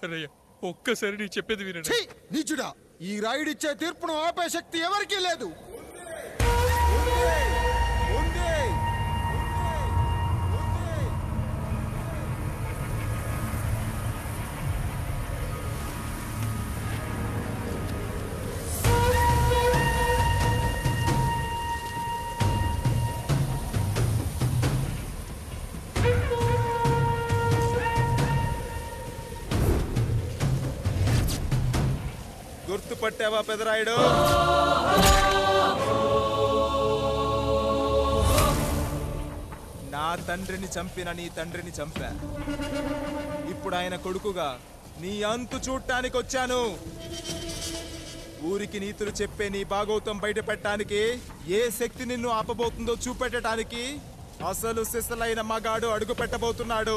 అన్నయ్య ఒక్కసారి నీ చెప్పేది వినండి ఛీ! నీచుడా ఈ రాయుడిచ్చే తీర్పును ఆపే శక్తి ఎవరికీ లేదు గుర్తుపట్టావా పెదరాయుడు నా తండ్రిని చంపిన నీ తండ్రిని చంపా ఇప్పుడు ఆయన కొడుకుగా నీ అంతు చూడటానికి వచ్చాను ఊరికి నీతులు చెప్పే నీ భాగవతం బయట పెట్టడానికి ఏ శక్తి నిన్ను ఆపబోతుందో చూపెట్టడానికి అసలు సిసలైన మగాడు అడుగు పెట్టబోతున్నాడు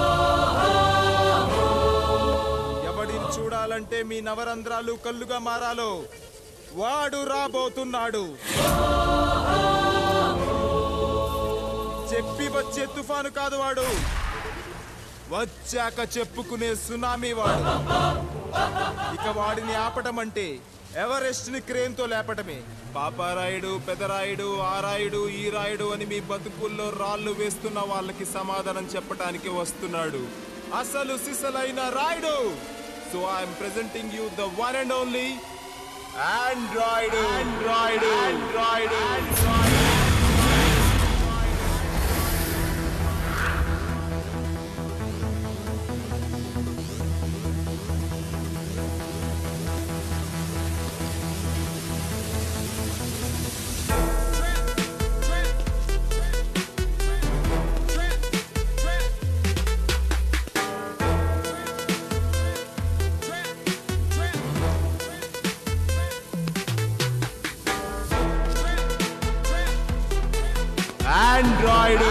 ఎవడిని చూడాలంటే మీ నవరంధ్రాలు కళ్ళుగా మారాలో వాడు రాబోతున్నాడు చెప్పి వచ్చే తుఫాను కాదు వాడు వచ్చాక చెప్పుకునే సునామీ వాడు ఇక వాడిని ఆపటం అంటే ఎవరెస్ట్ ని క్రేన్ తో లేపటమే పాపారాయుడు పెదరాయుడు ఆరాయుడు ఈ రాయుడు అని మీ బతుకుల్లో రాళ్ళు వేస్తున్న వాళ్ళకి సమాధానం చెప్పటానికి వస్తున్నాడు అసలు సిసలైన Rayudu so I'm presenting you the one and only android android android android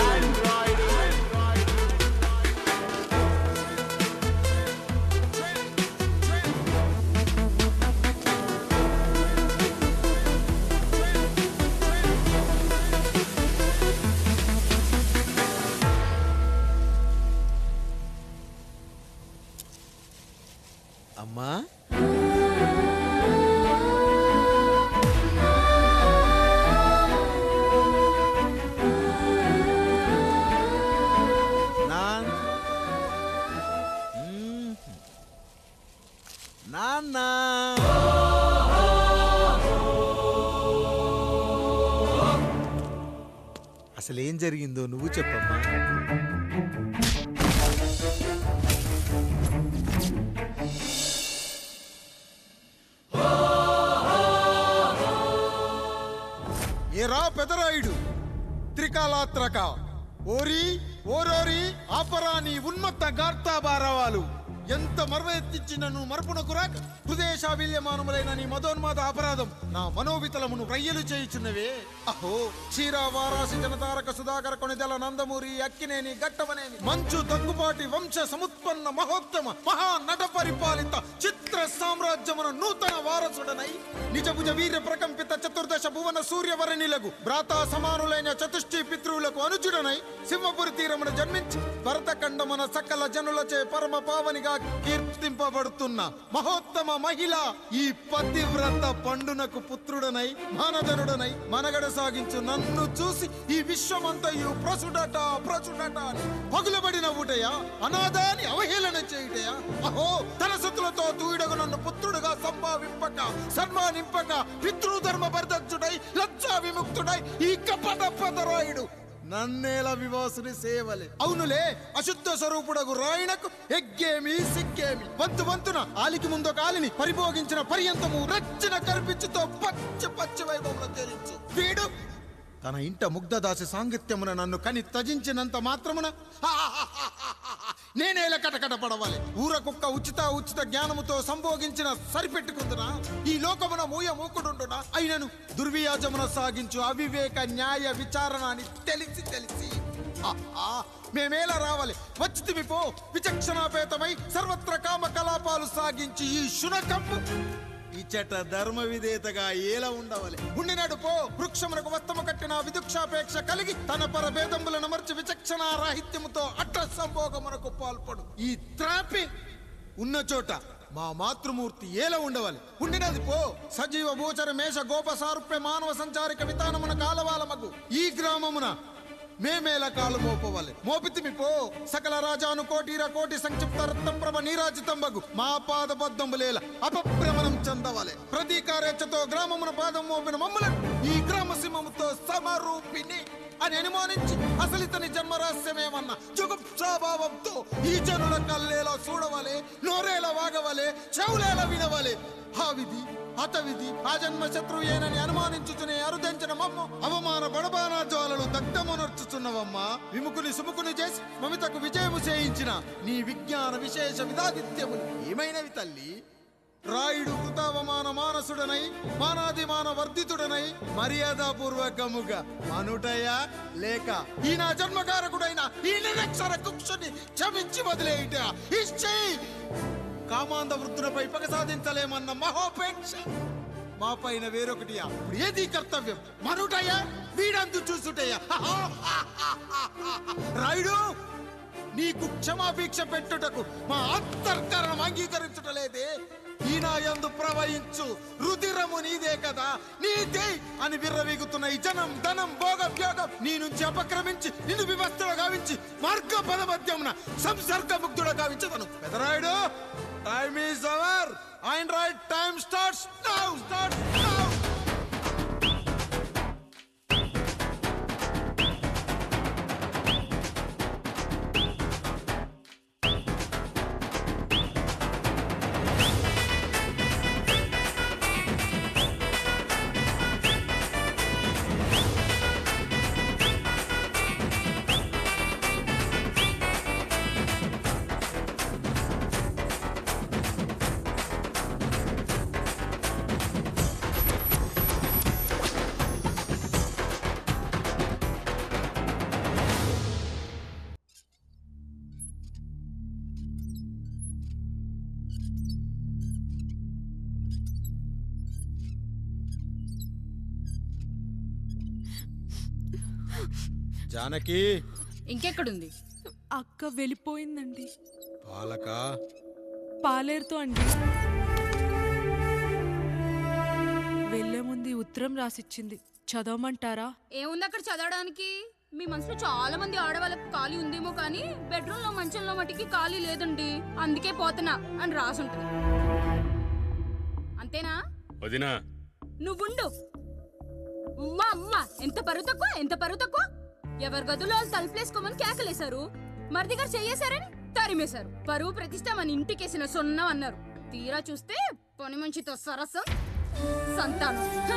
అమ్మా నాన్ మ్మ్. నాన్న అసలు ఏం జరిగిందో నువ్వు చెప్పమ్మా ఏరా పెదరాయుడు త్రికాలాత్రక ఓరి ఓరోరి ఆపరా నీ ఉన్మత్త గార్తాబారవాలు ఎంత మర్వెత్తించినను మరపునకు రాక హృదయశావిల్యమానములైన నీ మదోన్మాద అపరాధం నా మనోవితలమును రయ్యలు చేయుచున్నవే అహో క్షీరా వారాసి జనతారక సుధాకర కొనిదెల నందమూరి అక్కినేని గట్టవనేని మంచు దగ్గుపాటి వంశ సముత్పన్న మహోత్తమ మహా నట పరిపాలిత చిత్ర సామ్రాజ్యమున నూతన వారసుడనై నిజభుజ వీర్య ప్రకంపిత చతుర్దశ భువన సూర్యవరణిలకు భ్రాతా సమానులైన చతుష్టి పితృవులకు అనుజుడనై సింహపురి తీరమున జన్మించి భరతఖండమున సకల జనులచే పరమ పావనిగా కీర్తింపబడుతున్న మహోత్తమ మహిళ ఈ పతివ్రత పండునకు పుత్రుడనై మానధనుడనై మనగడ సాగించు నన్ను చూసి ఈ విశ్వమంతయు ప్రసుడట ప్రసుడట అని పగులబడిన ఊటయా అనాథాని అవహేళన చేయుటయా అహో తన సతులతో తూయుడగు నన్ను పుత్రుడుగా సంభావింపక సన్మానింపక పితృధర్మ పరిదక్షుడై లజ్జా విముక్తుడై ఈ కపట పదరాయుడు నన్నేల వివాసుని సేవలే అవునులే అశుద్ధ స్వరూపుడగు రాయణకు ఎగ్గేమి సిగ్గేమి వంతు వంతున ఆలికి ముందొక ఆలిని పరిభోగించిన పర్యంతము రచ్చన కర్పించుతో పచ్చ పచ్చ వైభవంలో తేలించు వీడు తన ఇంట ముగ్ధదాసి సాంగత్యమున నన్ను కని తజించినంత మాత్రమున నేనేల కటకట పడవాలి ఊర కుక్క ఉచిత ఉచిత జ్ఞానముతో సంభోగించిన సరిపెట్టుకుందునా ఈ లోకమున మూయ మూకుడుండునా అయినను దుర్వ్యాజమున సాగించు అవివేక న్యాయ విచారణ అని తెలిసి తెలిసి ఆహా, మేమేలా రావాలి వచ్చితిమి పో విచక్షణాపేతమై సర్వత్ర కామ కలాపాలు సాగించి ఈ శునకమ్ము ఇచ్చట ధర్మ విధేతగా ఏలా ఉండవలే ఉండినాడు పో వృక్షమునకు వస్తము కట్టిన విదుక్షాపేక్ష కలిగి తన పరభేదములను మర్చి విచక్షణ రాహిత్యముతో అట్ర సంభోగమునకు పాల్పడు ఈ త్రాపి ఉన్న చోట మా మాతృమూర్తి ఏల ఉండవాలి ఉండినది పో సజీవ భూచర మేష గోప సారూప్య మానవ సంచారిక విధానమున కాలవాల మగు ఈ గ్రామమున మేమేల కాలు మోపవాలి మోపితిమి పో సకల రాజాను కోటిర కోటి సంక్షిప్త రత్నప్రభ నీరాజితం బగు మా పాద పద్మంబులేల అపభ్రమణం చెందవాలి ప్రతీకారేచ్ఛతో గ్రామమున పాదం మోపిన మమ్మలను ఈ గ్రామ సింహముతో సమరూపిణి అని అనుమానించి అసలు ఇతని జన్మరహస్యమేమన్నా జుగుప్సాభావంతో ఈ జనుల కల్లేలా చూడవలే నోరేలా వాగవలే చెవులేలా వినవలే ఆ విధి హత విధి ఆ జన్మ శత్రువు ఏనని అనుమానించుచునే అరుదించిన మమ్మ అవమాన బడబానా జ్వాలలు దగ్ధమునర్చుచున్నవమ్మా విముకుని సుముకుని చేసి మమితకు విజయము చేయించిన నీ విజ్ఞాన విశేష విధాదిత్యములు ఏమైనవి తల్లి రాయుడు కృతావమాన మానసుడనై మానాదిమాన వర్ధితుడనై మర్యాదపూర్వకముగా మనుటయ లేక ఈ నా జన్మకారకుడైన ఈ నిరక్షర కుక్షుని క్షమించి వదిలేయుట ఇచ్చి కామాంధ వృద్ధులపై పగ సాధించలేమన్న మహోపేక్ష మా పైన వేరొకటి ఇప్పుడు ఏది కర్తవ్యం మనుటయ వీడందు చూసుటయ్యా రాయుడు నీకు క్షమాభిక్ష పెట్టుటకు మా అంతర్కరణం అంగీకరించుటలేదే ఈనాయందు ప్రవహించు రుధిరము నీదే కదా నీదే అని విర్రవీగుతున్న ఈ జనం ధనం భోగం యోగం నీ నుంచి అపక్రమించి నిన్ను వివస్థలో గావించి మార్గ పదమధ్యమున సంసర్గ ముగ్ధుడ గావించదను పెదరాయుడు టైమ్ ఈజ్ అవర్ ఆయన right time starts now starts now Janaki ఇంకెక్కడుంది అక్క వెళ్ళిపోయిందండి పాలక పాలేరుతో అండి వెళ్లే ముందు ఈ ఉత్తరం రాసిచ్చింది చదవమంటారా ఏముంది అక్కడ చదవడానికి మీ మనసులో చాలా మంది ఆడవాళ్ళకి ఖాళీ ఉందేమో కానీ బెడ్రూమ్ లో మంచంలో మట్టికి ఖాళీ లేదండి అందుకే పోతున్నా అని రాసుంటుంది అంతేనా వదినా నువ్వుండు ఉమ్మా అమ్మ ఎంత పరువు తక్కువ ఎంత పరువు తక్కువ ఎవరి గదులో వాళ్ళు తలుపులేసుకోమని కేకలేశారు మరిది గారు చెయ్యేశారని తరిమేశారు పరువు ప్రతిష్ట మన ఇంటికేసిన సొన్నం అన్నారు తీరా చూస్తే పని మంచితో సరసం సంతానం హ!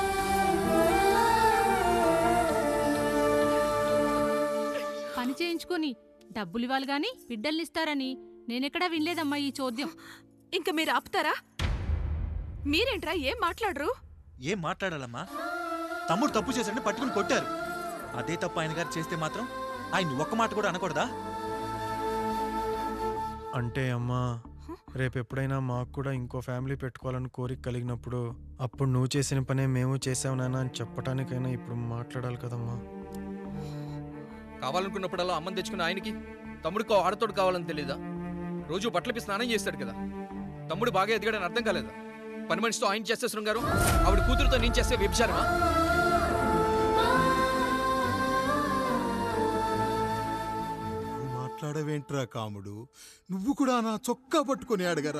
పని చేయించుకొని డబ్బులు ఇవ్వాలి గాని బిడ్డల్నిస్తారని నేనెక్కడా వినలేదమ్మా ఈ చోద్యం ఇంకా మీరు ఆపుతారా మీరేంట్రా ఏం మాట్లాడరు ఏం మాట్లాడాలమ్మా తమ్ముడు తప్పు చేశాడని పట్టుకుని కొట్టారు అదే తప్పు ఆయన గారు చేస్తే మాత్రం ఆయన ఒక్క మాట కూడా అనకూడదా అంటే అమ్మా రేపు ఎప్పుడైనా మాకు కూడా ఇంకో ఫ్యామిలీ పెట్టుకోవాలని కోరిక కలిగినప్పుడు అప్పుడు నువ్వు చేసిన పనే మేము చేసావు నాన్న అని చెప్పడానికైనా ఇప్పుడు మాట్లాడాలి కదమ్మా కావాలనుకున్నప్పుడల్లా అమ్మని తెచ్చుకున్న ఆయనకి తమ్ముడికో ఆడతోడు కావాలని తెలీదా రోజు బట్టలపి స్నానం చేస్తాడు కదా తమ్ముడు బాగా ఎదిగాడని అర్థం కాలేదా పని మనిషితో ఆయన చేస్తే శృంగారు ఆవిడ కూతురుతో నేను చేస్తే వ్యభిచారమా నువ్వు మాట్లాడవేంట్రా కాముడు నువ్వు కూడా నా చొక్కా పట్టుకొని అడగరా